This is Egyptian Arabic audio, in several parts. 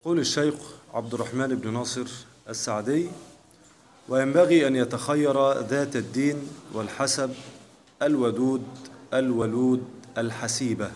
يقول الشيخ عبد الرحمن بن ناصر السعدي وينبغي أن يتخير ذات الدين والحسب الودود الولود الحسيبة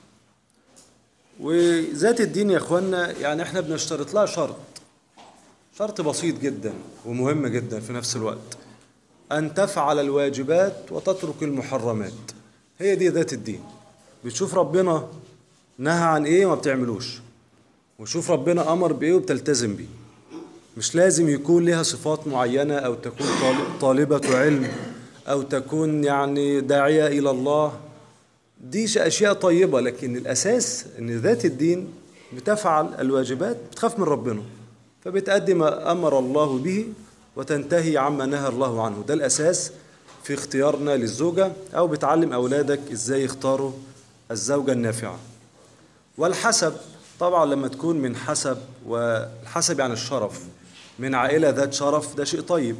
وذات الدين يا اخوانا يعني احنا بنشترط لها شرط شرط بسيط جدا ومهم جدا في نفس الوقت أن تفعل الواجبات وتترك المحرمات هي دي ذات الدين بتشوف ربنا نهى عن ايه وما بتعملوش وشوف ربنا أمر بإيه وبتلتزم بيه مش لازم يكون لها صفات معينة أو تكون طالب- طالبة علم أو تكون يعني داعية إلى الله دي ش- أشياء طيبة لكن الأساس إن ذات الدين بتفعل الواجبات بتخاف من ربنا فبتأدي ما أمر الله به وتنتهي عما نهى الله عنه ده الأساس في اختيارنا للزوجة أو بتعلم أولادك إزاي يختاروا الزوجة النافعة والحسب طبعا لما تكون من حسب والحسب يعني الشرف من عائلة ذات شرف ده شيء طيب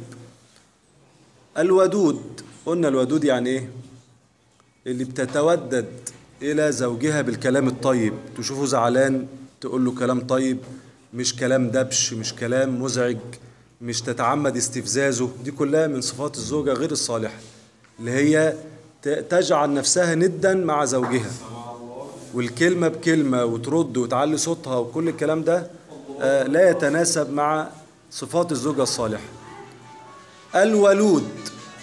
الودود قلنا الودود يعني ايه اللي بتتودد إلى زوجها بالكلام الطيب تشوفه زعلان تقول له كلام طيب مش كلام دبش مش كلام مزعج مش تتعمد استفزازه دي كلها من صفات الزوجة غير الصالحة اللي هي ت- تجعل نفسها ندا مع زوجها والكلمة بكلمة وترد وتعلي صوتها وكل الكلام ده آه، لا يتناسب مع صفات الزوجة الصالحة الولود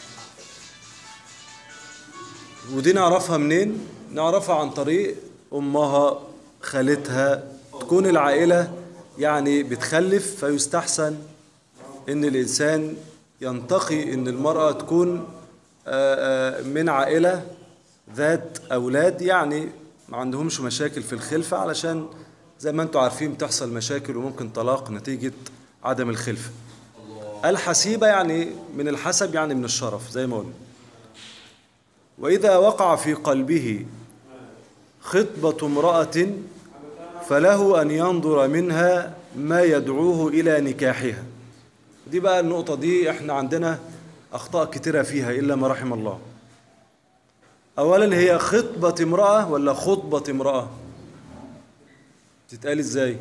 ودي نعرفها منين؟ نعرفها عن طريق أمها خالتها تكون العائلة يعني بتخلف فيستحسن إن الإنسان ينتقي إن المرأة تكون آه، آه، من عائلة ذات أولاد يعني ما عندهمش مشاكل في الخلفة علشان زي ما انتم عارفين بتحصل مشاكل وممكن طلاق نتيجة عدم الخلفة الحسيبة يعني من الحسب يعني من الشرف زي ما قلنا وإذا وقع في قلبه خطبة امرأة فله أن ينظر منها ما يدعوه إلى نكاحها دي بقى النقطة دي احنا عندنا أخطاء كتيرة فيها إلا ما رحم الله أولا هي خطبة امرأة ولا خطبة امرأة تتقال ازاي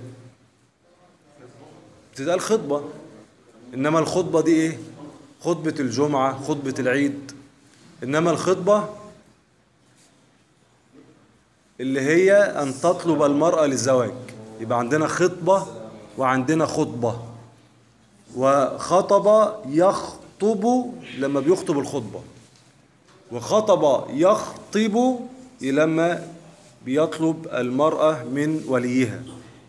تتقال خطبة إنما الخطبة دي إيه خطبة الجمعة خطبة العيد إنما الخطبة اللي هي أن تطلب المرأة للزواج يبقى عندنا خطبة وعندنا خطبة وخطب يخطب لما بيخطب الخطبة وخطب يخطب لما بيطلب المرأة من وليها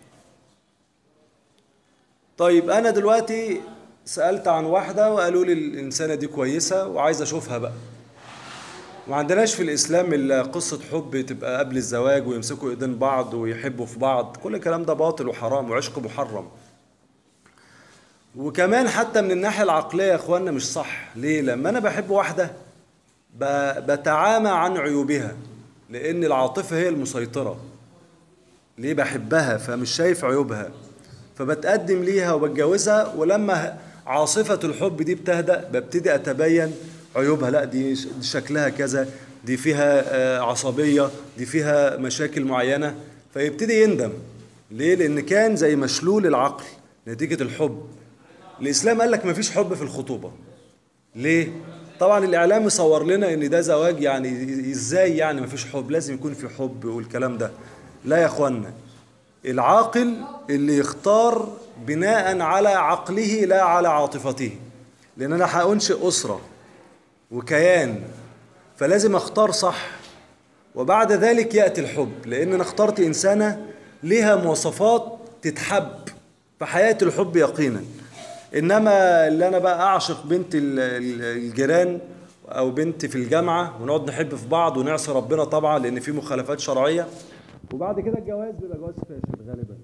طيب أنا دلوقتي سألت عن واحدة وقالوا لي الإنسانة دي كويسة وعايز أشوفها بقى ما عندناش في الإسلام إلا قصة حب تبقى قبل الزواج ويمسكوا إيدين بعض ويحبوا في بعض كل الكلام ده باطل وحرام وعشق محرم وكمان حتى من الناحية العقلية يا إخواننا مش صح ليه لما أنا بحب واحدة ب- بتعامى عن عيوبها لأن العاطفة هي المسيطرة ليه بحبها فمش شايف عيوبها فبتقدم ليها وبتجوزها ولما عاصفة الحب دي بتهدأ ببتدي أتبين عيوبها لا دي ش- دي شكلها كذا دي فيها آه، عصبية دي فيها مشاكل معينة فيبتدي يندم ليه؟ لأن كان زي مشلول العقل نتيجة الحب الإسلام قال لك مفيش حب في الخطوبة ليه؟ طبعا الإعلام مصور لنا إن ده زواج يعني إزاي يعني مفيش حب لازم يكون في حب والكلام ده لا يا إخوانا العاقل اللي يختار بناء على عقله لا على عاطفته لأن أنا هأنشئ أسرة وكيان فلازم أختار صح وبعد ذلك يأتي الحب لأن أنا اخترت إنسانة لها مواصفات تتحب فحياة الحب يقينا إنما اللي أنا بقى أعشق بنت ال- ال- الجيران أو بنت في الجامعة ونقعد نحب في بعض ونعصي ربنا طبعا لأن في مخالفات شرعية وبعد كده الجواز بيبقى جواز فاشل غالبا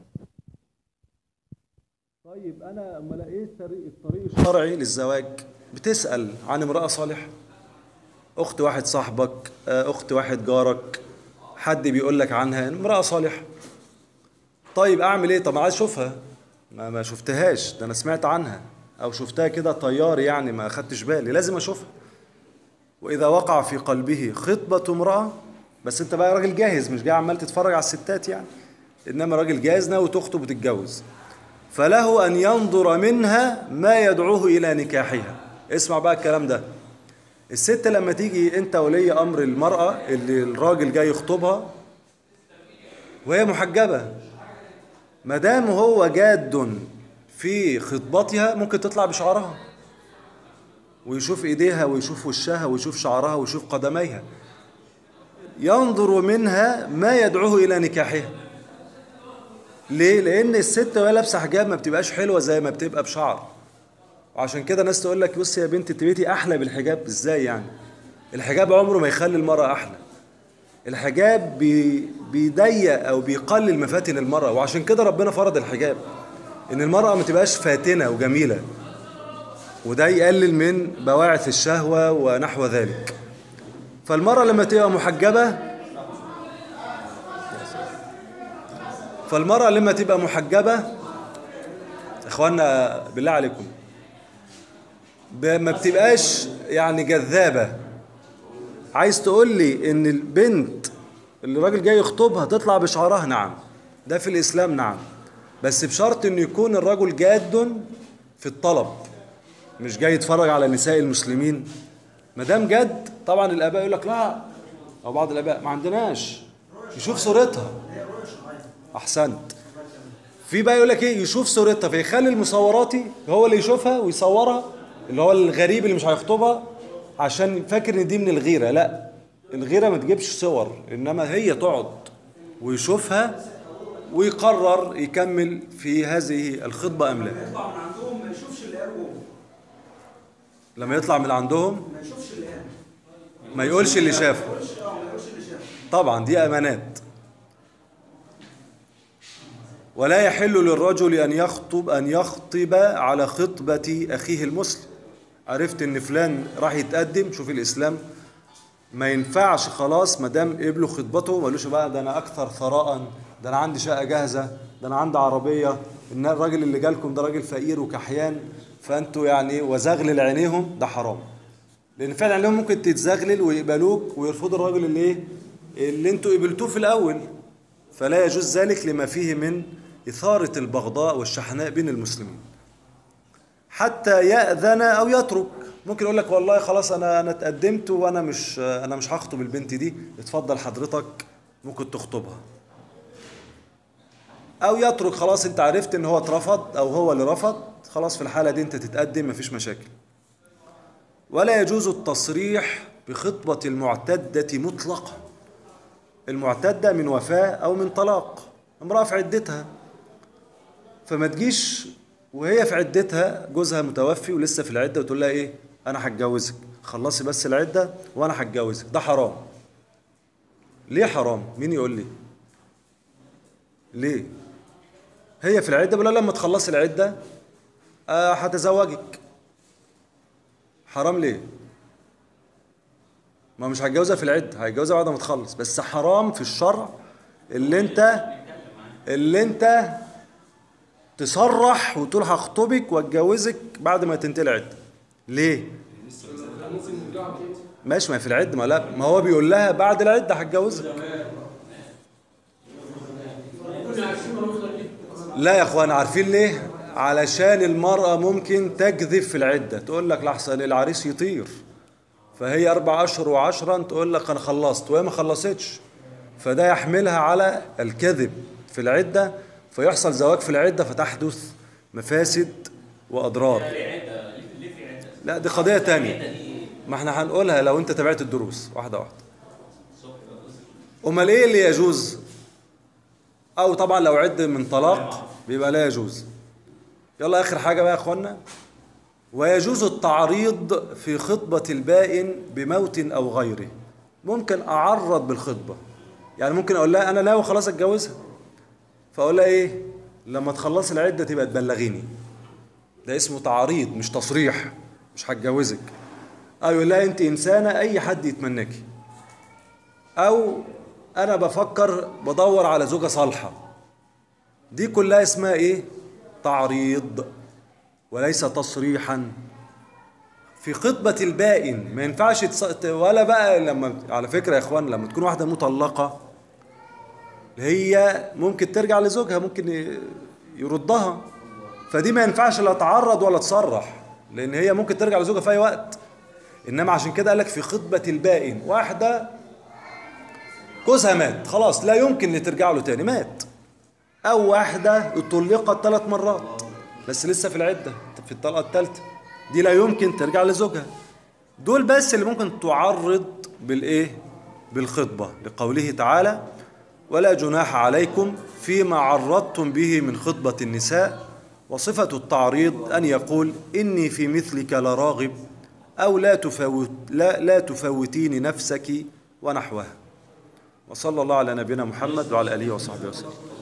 طيب أنا أما لقيت طريق الطريق الشرعي للزواج بتسأل عن امرأة صالحة أخت واحد صاحبك آه، أخت واحد جارك حد بيقول لك عنها امرأة صالحة طيب أعمل إيه طب عايز أشوفها ما ما شفتهاش ده أنا سمعت عنها أو شفتها كده طيار يعني ما أخدتش بالي لازم أشوفها وإذا وقع في قلبه خطبة امرأة بس أنت بقى راجل جاهز مش جاي عمال تتفرج على الستات يعني انما راجل جاهز ناوي تخطب وتتجوز فله ان ينظر منها ما يدعوه الى نكاحها اسمع بقى الكلام ده الست لما تيجي انت ولي امر المراه اللي الراجل جاي يخطبها وهي محجبه ما دام هو جاد في خطبتها ممكن تطلع بشعرها ويشوف ايديها ويشوف وشها ويشوف شعرها ويشوف قدميها ينظر منها ما يدعوه الى نكاحها ليه لان الست وهي لابسه حجاب ما بتبقاش حلوه زي ما بتبقى بشعر وعشان كده ناس تقول لك بصي يا بنت انت بقيتي احلى بالحجاب ازاي يعني الحجاب عمره ما يخلي المراه احلى الحجاب بي بيضيق او بيقلل مفاتن المراه وعشان كده ربنا فرض الحجاب ان المراه ما تبقاش فاتنه وجميله وده يقلل من بواعث الشهوه ونحو ذلك فالمراه لما تبقى محجبه فالمراه لما تبقى محجبه اخوانا بالله عليكم ب- ما بتبقاش يعني جذابه عايز تقول لي ان البنت اللي الراجل جاي يخطبها تطلع بشعرها نعم ده في الاسلام نعم بس بشرط انه يكون الرجل جاد في الطلب مش جاي يتفرج على نساء المسلمين ما دام جد طبعا الاباء يقول لك لا او بعض الاباء ما عندناش يشوف صورتها احسنت في بقى يقول لك ايه يشوف صورتها فيخلي المصوراتي هو اللي يشوفها ويصورها اللي هو الغريب اللي مش هيخطبها عشان فاكر ان دي من الغيره لا الغيره ما تجيبش صور انما هي تقعد ويشوفها ويقرر يكمل في هذه الخطبه ام لا يطلع من عندهم ما يشوفش اللي قاله هو لما يطلع من عندهم ما يشوفش اللي قاله ما يقولش اللي شافه ما يقولش اه ما يقولش اللي شافه طبعا دي امانات ولا يحل للرجل ان يخطب ان يخطب على خطبه اخيه المسلم عرفت ان فلان راح يتقدم شوف الاسلام ما ينفعش خلاص ما دام قبلوا خطبته ما قالوش بقى ده انا اكثر ثراء ده انا عندي شقه جاهزه ده انا عندي عربيه ان الراجل اللي جالكم ده راجل فقير وكحيان فانتوا يعني وزغلل عينيهم ده حرام لان فعلا عينيهم ممكن تتزغلل ويقبلوك ويرفضوا الراجل اللي ايه اللي انتوا قبلتوه في الاول فلا يجوز ذلك لما فيه من اثاره البغضاء والشحناء بين المسلمين حتى يأذن أو يترك ممكن يقول لك والله خلاص أنا أنا اتقدمت وأنا مش أنا مش هخطب البنت دي اتفضل حضرتك ممكن تخطبها أو يترك خلاص أنت عرفت إن هو اترفض أو هو اللي رفض خلاص في الحالة دي أنت تتقدم مفيش مشاكل ولا يجوز التصريح بخطبة المعتدة مطلقا المعتدة من وفاة أو من طلاق امرأة في عدتها فما تجيش وهي في عدتها جوزها متوفي ولسه في العده وتقول لها ايه انا هتجوزك خلصي بس العده وانا هتجوزك ده حرام ليه حرام مين يقول لي ليه هي في العده بلا لما تخلصي العده آه هتزوجك حرام ليه ما مش هتجوزها في العده هيتجوزها بعد ما تخلص بس حرام في الشرع اللي انت اللي انت تصرح وتقول هخطبك واتجوزك بعد ما تنتهي العده ليه ماشي ما هي في العده ما لا ما هو بيقول لها بعد العده هتجوزك لا يا اخوان عارفين ليه علشان المرأة ممكن تكذب في العدة تقول لك لحسن العريس يطير فهي أربع أشهر وعشرا تقول لك أنا خلصت وهي ما خلصتش فده يحملها على الكذب في العدة فيحصل زواج في العدة فتحدث مفاسد وأضرار لا دي قضية تانية ما احنا هنقولها لو انت تابعت الدروس واحدة واحدة امال ايه اللي يجوز او طبعا لو عد من طلاق بيبقى لا يجوز يلا اخر حاجة بقى يا اخوانا ويجوز التعريض في خطبة البائن بموت او غيره ممكن اعرض بالخطبة يعني ممكن اقول لها انا ناوي خلاص اتجوزها فاقول لها ايه لما تخلص العده تبقى تبلغيني ده اسمه تعريض مش تصريح مش هتجوزك او يقول لها انت انسانه اي حد يتمناكي او انا بفكر بدور على زوجه صالحه دي كلها اسمها ايه تعريض وليس تصريحا في خطبة البائن ما ينفعش تص... ولا بقى لما على فكرة يا اخوان لما تكون واحدة مطلقة هي ممكن ترجع لزوجها ممكن ي- يردها فدي ما ينفعش لا تعرض ولا تصرح لان هي ممكن ترجع لزوجها في اي وقت انما عشان كده قال لك في خطبه البائن واحده جوزها مات خلاص لا يمكن اللي ترجع له تاني مات او واحده طلقت ثلاث مرات بس لسه في العده في الطلقه الثالثه دي لا يمكن ترجع لزوجها دول بس اللي ممكن تعرض بالايه بالخطبه لقوله تعالى ولا جناح عليكم فيما عرضتم به من خطبه النساء وصفه التعريض ان يقول اني في مثلك لراغب او لا تفوت لا لا تفوتين نفسك ونحوها وصلى الله على نبينا محمد وعلى اله وصحبه وسلم